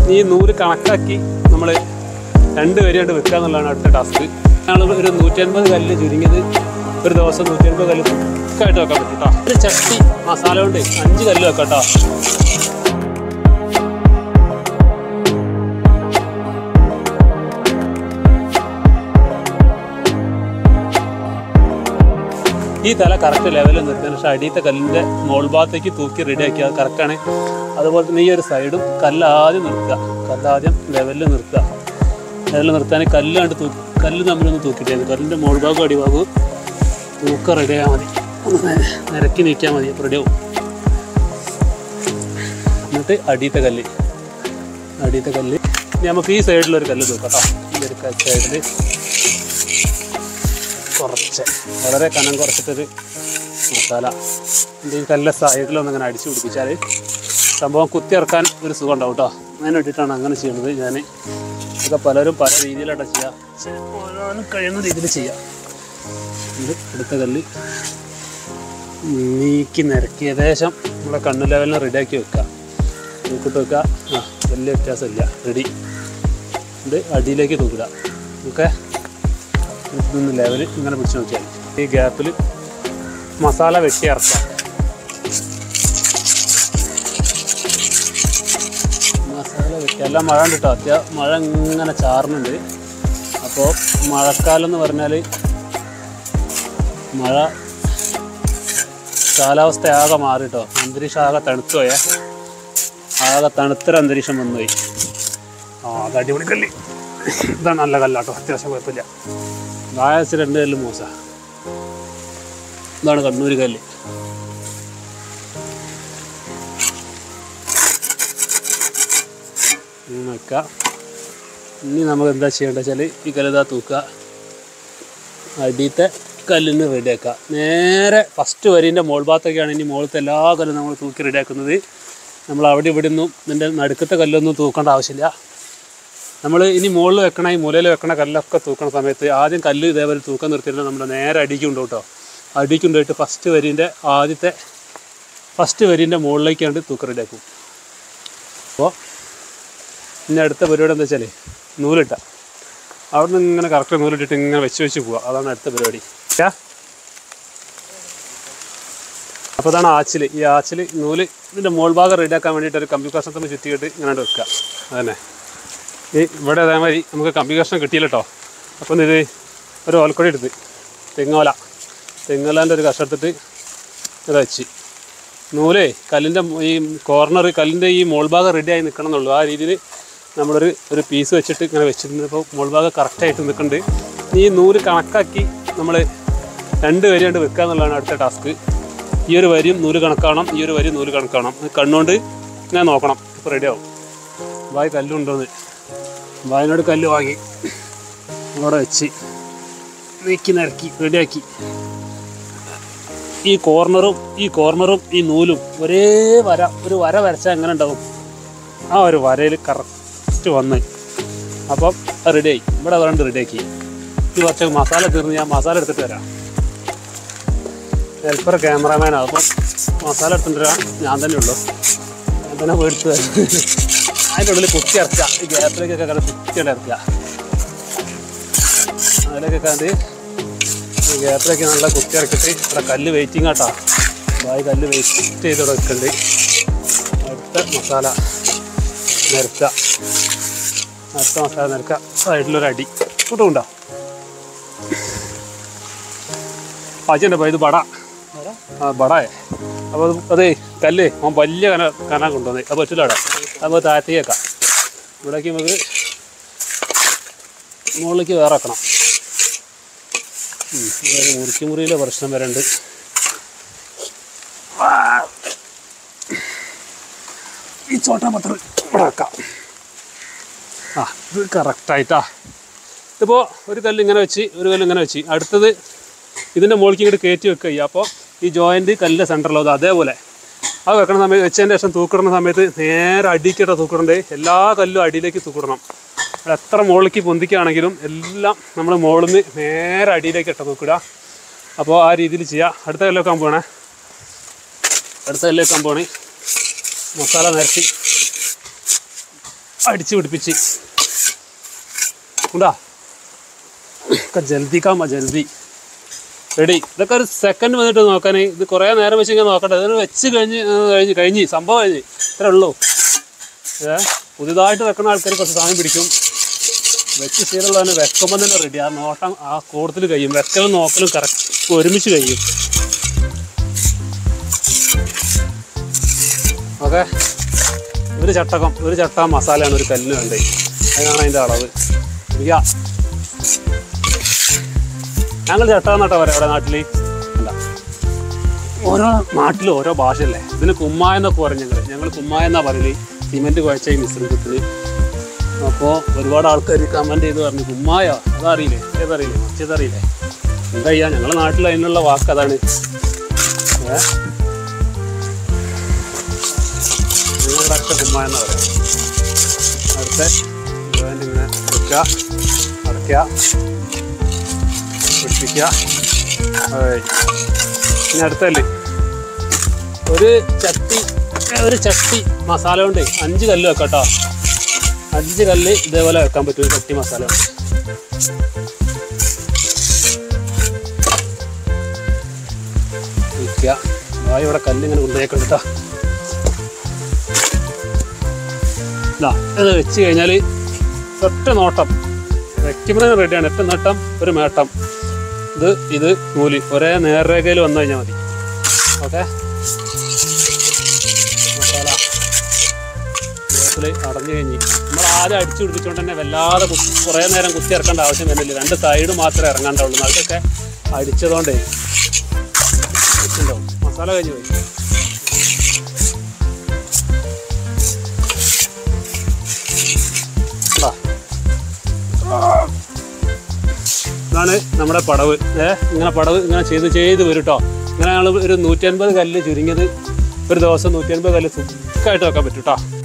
ഈ നൂല് കണക്കാക്കി നമ്മൾ രണ്ട് വരെയായിട്ട് വെക്കുക എന്നുള്ളതാണ് അടുത്ത ടാസ്ക് ഞങ്ങൾ ഒരു നൂറ്റൻപത് കല്ല് ചുരുങ്ങിയത് ഒരു ദിവസം നൂറ്റൻപത് കല്ല് സുഖമായിട്ട് വെക്കാൻ പറ്റും കേട്ടോ ഒരു ചട്ടി മസാല കൊണ്ട് അഞ്ച് കല്ല് വെക്കാം കേട്ടോ ഈ തല കറക്റ്റ് ലെവലിൽ നിർത്തിയതിന് ശേഷം അടിയത്തെ കല്ലിൻ്റെ മോൾ ഭാഗത്തേക്ക് തൂക്കി റെഡിയാക്കി അത് കറക്റ്റാണ് അതുപോലെ തന്നെ ഈ ഒരു സൈഡും കല്ല് ആദ്യം നിർത്തുക കല്ല് ആദ്യം ലെവലിൽ നിർത്തുക ലെവലിൽ നിർത്താൻ കല്ല് കണ്ട് തൂക്കി കല്ല് തമ്മിലൊന്ന് തൂക്കിയിട്ടേ കല്ലിൻ്റെ മോൾ ഭാഗവും അടിഭാഗവും തൂക്കം റെഡിയായാൽ മതി ഒന്ന് നര- നിരക്കി നീക്കിയാൽ മതി റെഡിയാവും എന്നിട്ട് അടിയത്തെ കല്ല് അടിയത്തെ കല്ല് ഇനി നമുക്ക് ഈ സൈഡിലൊരു കല്ല് തൂക്കാം കേട്ടോ ഈ ഒരു സൈഡിൽ കുറച്ച് വളരെ കനം കുറച്ചിട്ടൊരു മസാല ഇത് ഈ കല്ല് സൈഡിലൊന്നും അങ്ങനെ അടിച്ചു പിടിപ്പിച്ചാൽ സംഭവം കുത്തി ഇറക്കാൻ ഒരു സുഖം ഉണ്ടാവും കേട്ടോ അതിന് വേണ്ടിയിട്ടാണ് അങ്ങനെ ചെയ്യുന്നത് ഞാൻ ഇതൊക്കെ പലരും പല രീതിയിലാണ് ചെയ്യുക ഓരോന്നും കഴിയുന്ന രീതിയിൽ ചെയ്യാം ഇത് അടുത്ത കല്ല് നീക്കി നിരക്കി ഏകദേശം നമ്മുടെ കണ്ണ് ലെവലിന് റെഡിയാക്കി വെക്കുക തൂക്കിട്ട് വെക്കുക ആ വലിയ വ്യത്യാസമില്ല റെഡി ഇത് അടിയിലേക്ക് തൂക്കിടുക ഓക്കെ ഇതൊന്ന് ലെവൽ ഇങ്ങനെ പിടിച്ച് നോക്കിയാൽ ഈ ഗ്യാപ്പിൽ മസാല വെട്ടി ഇറക്കാം മസാല വെട്ടി എല്ലാം മഴ ഉണ്ട് കേട്ടോ അത്യാവശ്യം മഴ ഇങ്ങനെ ചാറുന്നുണ്ട് അപ്പോൾ മഴക്കാലം എന്ന് പറഞ്ഞാൽ മഴ കാലാവസ്ഥ ആകെ മാറി കേട്ടോ അന്തരീക്ഷം ആകെ തണുത്തു പോയേ ആകെ തണുത്തൊരു അന്തരീക്ഷം വന്നുപോയി ആ അത് അടിപൊളി കല്ല് ഇതാണ് നല്ല കല്ലാട്ടോ അത്യാവശ്യം കുഴപ്പമില്ല വായസ് രണ്ട് കല്ല് മൂസ ഇതാണ് കണ്ണൂർ കല്ല് ഇങ്ങനെ വെക്കാം ഇനി നമുക്ക് എന്താ ചെയ്യേണ്ടത് വെച്ചാൽ ഈ കല്ലിതാ തൂക്കുക അടിയത്തെ കല്ലിന് റെഡിയാക്കുക നേരെ ഫസ്റ്റ് വരീൻ്റെ മോൾ ഭാഗത്തൊക്കെയാണ് ഇനി മുകളിലത്തെ എല്ലാ കല്ലും നമ്മൾ തൂക്കി റെഡിയാക്കുന്നത് നമ്മൾ അവിടെ ഇവിടെ ഒന്നും ഇതിൻ്റെ നടുക്കത്തെ കല്ലൊന്നും തൂക്കേണ്ട ആവശ്യമില്ല നമ്മൾ ഇനി മുകളിൽ വെക്കണ ഈ മുലയിൽ വെക്കണ കല്ലൊക്കെ തൂക്കണ സമയത്ത് ആദ്യം കല്ല് ഇതേപോലെ തൂക്കം നിർത്തിയിട്ട് നമ്മൾ നേരെ അടിക്കുണ്ടോ കേട്ടോ അടിക്കുണ്ടായിട്ട് ഫസ്റ്റ് വരീൻ്റെ ആദ്യത്തെ ഫസ്റ്റ് വരീൻ്റെ മുകളിലേക്കാണ്ട് തൂക്കം റെഡിയാക്കും അപ്പോൾ ഇനി അടുത്ത പരിപാടി എന്താ വെച്ചാൽ നൂലിട്ട അവിടെ നിന്ന് ഇങ്ങനെ കറക്റ്റ് നൂലിട്ടിട്ട് ഇങ്ങനെ വെച്ച് വെച്ച് പോവുക അതാണ് അടുത്ത പരിപാടി യാ അപ്പോൾ അതാണ് ആച്ചിൽ ഈ ആച്ചിൽ നൂല് ഇതിൻ്റെ മോൾ ഭാഗം റെഡിയാക്കാൻ വേണ്ടിയിട്ട് ഒരു കമ്പി കഷ്ണത്തിന് ചുറ്റിയിട്ട് ഇങ്ങനെ വെക്കുക അതന്നെ ഈ ഇവിടെ അതേമാതിരി നമുക്ക് കമ്പി കഷ്ണം കിട്ടിയില്ല കേട്ടോ അപ്പം ഇത് ഒരു ഓലക്കൊടി എടുത്ത് തെങ്ങോല തെങ്ങോലാൻ്റെ ഒരു കഷ്ണം എടുത്തിട്ട് ഇത് വെച്ച് നൂലേ കല്ലിൻ്റെ ഈ കോർണർ കല്ലിൻ്റെ ഈ മോൾ ഭാഗം റെഡിയായി നിൽക്കണം എന്നുള്ളൂ ആ രീതിയിൽ നമ്മളൊരു ഒരു പീസ് വെച്ചിട്ട് ഇങ്ങനെ വെച്ചിരുന്നപ്പോൾ മോൾ ഭാഗം കറക്റ്റായിട്ട് നിൽക്കുന്നുണ്ട് ഈ നൂല് കണക്കാക്കി നമ്മൾ രണ്ട് വരിയാണ്ട് വെക്കുക എന്നുള്ളതാണ് അടുത്ത ടാസ്ക് ഈ ഒരു വരിയും നൂല് കണക്കാവണം ഈ ഒരു വരി നൂല് കണക്കാവണം കണ്ണുകൊണ്ട് ഇങ്ങനെ നോക്കണം ഇപ്പോൾ റെഡിയാവും ബായ് കല്ലുണ്ടോന്ന് ബായനോട് കല്ല് വാങ്ങി അവിടെ വെച്ച് നീക്കി നിരക്കി റെഡിയാക്കി ഈ കോർണറും ഈ കോർണറും ഈ നൂലും ഒരേ വര ഒരു വര വരച്ചാൽ എങ്ങനെ ഉണ്ടാവും ആ ഒരു വരയിൽ കറക്റ്റ് വന്ന് അപ്പം അത് റെഡിയായി ഇവിടെ അതുകൊണ്ട് റെഡിയാക്കി ഈ കുറച്ച് മസാല തീർന്ന് ഞാൻ മസാല എടുത്തിട്ട് വരാം ഹെൽപ്പർ ക്യാമറാമാൻ അപ്പം മസാല എടുത്തിട്ട് വരാം ഞാൻ തന്നെ ഉള്ളൂ ഞാൻ തന്നെ പോയിട്ട് അതിൻ്റെ ഉള്ളിൽ കുത്തി ഇറക്കുക ഈ ഗ്യാപ്പിലേക്കൊക്കെ കണ്ട് കുത്തിയിട്ട് ഇറക്കുക അതിലേക്കൊക്കെ കണ്ട് ഈ ഗ്യാപ്പിലേക്ക് നല്ല കുത്തി ഇറക്കിയിട്ട് ഇവിടെ കല്ല് വെയിറ്റിംഗ് ആട്ടോ ബായ് കല്ല് വെയിറ്റ് ചെയ്ത് ഇവിടെ വെക്കുന്നുണ്ട് അടുത്ത മസാല നിരക്കുക അടുത്ത മസാല നിരക്കുക സൈഡിലൊരു അടി കൂട്ടുണ്ടോ പാച്ചിൻ്റെ ഇത് ബട ആ ബടായേ അപ്പോൾ അത് അതേ കല്ല് അവൻ വലിയ കന കന കൊണ്ടുവന്നേ അത് പറ്റില്ല അവിടെ അപ്പോൾ താഴത്തേക്ക് വെക്കാം ഇവിടേക്ക് നമുക്ക് മുകളിലേക്ക് വേറെ വെക്കണം ഉം, ഇവിടെ ഒരു മുറിക്ക് മുറിയിലെ പ്രശ്നം വരണ്ട് ഈ ചോട്ട പത്ര ഇവിടെ വെക്കാം ആ ഇത് കറക്റ്റായിട്ടാ ഇതിപ്പോൾ ഒരു കല്ല് ഇങ്ങനെ വെച്ച് ഒരു കല്ല് ഇങ്ങനെ വെച്ച് അടുത്തത് ഇതിൻ്റെ മുകളിലേക്ക് ഇങ്ങോട്ട് കയറ്റി വെക്കുക ചെയ്യുക അപ്പോൾ ഈ ജോയിൻറ്റ് കല്ലിൻ്റെ സെൻറ്ററിലാവും അതേപോലെ അത് വെക്കണ സമയത്ത് വെച്ചതിന് ശേഷം തൂക്കിടുന്ന സമയത്ത് നേരെ അടിക്കിട്ട തൂക്കിടണ്ടേ എല്ലാ കല്ലും അടിയിലേക്ക് തൂക്കിടണം അത് എത്ര മുകളിലേക്ക് പൊന്തിക്കുകയാണെങ്കിലും എല്ലാം നമ്മൾ മുകളിൽ നിന്ന് നേരെ അടിയിലേക്ക് ഇട്ട തൂക്കിടുക അപ്പോൾ ആ രീതിയിൽ ചെയ്യുക അടുത്ത കല്ലൊക്കെ പോകണേ അടുത്ത കല്ലൊക്കെ പോണേ മസാല നിരത്തി അടിച്ച് പിടിപ്പിച്ച് ഉണ്ടാ ഒക്കെ ജൽദി കാമ ജൽദി റെഡി ഇതൊക്കെ ഒരു സെക്കൻഡ് വന്നിട്ട് നോക്കാൻ ഇത് കുറേ നേരം വെച്ച് ഇങ്ങനെ നോക്കട്ടെ ഇതിന് വെച്ച് കഴിഞ്ഞ് ആ, കഴിഞ്ഞ് കഴിഞ്ഞ് സംഭവം കഴിഞ്ഞ് ഇത്രേ ഉള്ളൂ ഏ പുതിയതായിട്ട് വെക്കുന്ന ആൾക്കാർ കുറച്ച് സമയം പിടിക്കും വെച്ച് ശീലമുള്ളതിന് വെക്കുമ്പോൾ തന്നെ റെഡി ആ നോട്ടം ആ കൂടുതൽ കഴിയും വെക്കലും നോക്കലും കറക്റ്റ് ഒരുമിച്ച് കഴിയും ഓക്കെ ഒരു ചട്ടകം ഒരു ചട്ട മസാലയാണ് ഒരു കല്ലിന് വേണ്ടത് അതിനാണ് അതിൻ്റെ അളവ് ഇയ്യ. ഞങ്ങൾ ചട്ടകം എന്നാട്ടോ പറയാം ഇവിടെ നാട്ടിൽ എന്താ ഓരോ നാട്ടിലും ഓരോ ഭാഷയല്ലേ ഇതിന് കുമ്മായ എന്നൊക്കെ പറയും ഞങ്ങൾ ഞങ്ങൾ കുമ്മായ എന്നാ പറയല് സിമെൻറ്റ് കുഴച്ച ഈ മിശ്രിതത്തിന് അപ്പോൾ ഒരുപാട് ആൾക്കാർ കമൻറ്റ് ചെയ്ത് പറഞ്ഞു കുമ്മായോ അതറിയില്ലേ ഏതറിയില്ലേ മറ്റേതറിയില്ലേ എന്താ ചെയ്യാ ഞങ്ങളുടെ നാട്ടിൽ അതിനുള്ള വാക്ക് അതാണ് ഏ നിങ്ങളുടെ അച്ഛൻ കുമ്മായ എന്നാ പറയാം അടുത്ത ജോയിൻ്റ് ഇങ്ങനെ വെക്കുക അടയ്ക്കുക പിടിപ്പിക്കുക ഏയ്. ഇനി അടുത്തല്ലേ ഒരു ചട്ടി ഒരു ചട്ടി മസാല കൊണ്ട് അഞ്ച് കല്ല് വെക്കാം കേട്ടോ അഞ്ച് കല്ല് ഇതേപോലെ വെക്കാൻ പറ്റും ഒരു ചട്ടി മസാല കൊണ്ട് വെക്കുക ആ ഇവിടെ കല്ല് ഇങ്ങനെ കൊണ്ടുപോയേക്കൊണ്ട് കേട്ടോ ഇതാ ഇത് വെച്ച് കഴിഞ്ഞാൽ ഒറ്റ നോട്ടം വയ്ക്കുമ്പോഴേ റെഡിയാണ് ഒറ്റ നോട്ടം ഒരു മേട്ടം ഇത് ഇത് നൂല് ഒരേ നേർരേഖയിൽ വന്നു കഴിഞ്ഞാൽ മതി ഓക്കെ മസാല ഗ്യാസിൽ അടഞ്ഞു കഴിഞ്ഞ് നമ്മൾ ആദ്യം അടിച്ചു പിടിപ്പിച്ചുകൊണ്ട് തന്നെ വല്ലാതെ കുത്തി കുറേ നേരം കുത്തി ഇറക്കേണ്ട ആവശ്യം വരുന്നില്ല രണ്ട് സൈഡ് മാത്രമേ ഇറങ്ങാണ്ടുള്ളൂ അതൊക്കെ അടിച്ചതുകൊണ്ടേ ഉണ്ടാവും മസാല കഴിഞ്ഞ് പോയി ഇതാ. ഇതാണ് നമ്മുടെ പടവ് ഏ ഇങ്ങനെ പടവ് ഇങ്ങനെ ചെയ്ത് ചെയ്ത് വരും കേട്ടോ ഇങ്ങനെ ഞങ്ങൾ ഒരു നൂറ്റി അൻപത് കല്ല് ചുരുങ്ങിയത് ഒരു ദിവസം നൂറ്റി അൻപത് കല്ല് സുഖമായിട്ട് വെക്കാൻ പറ്റും കേട്ടോ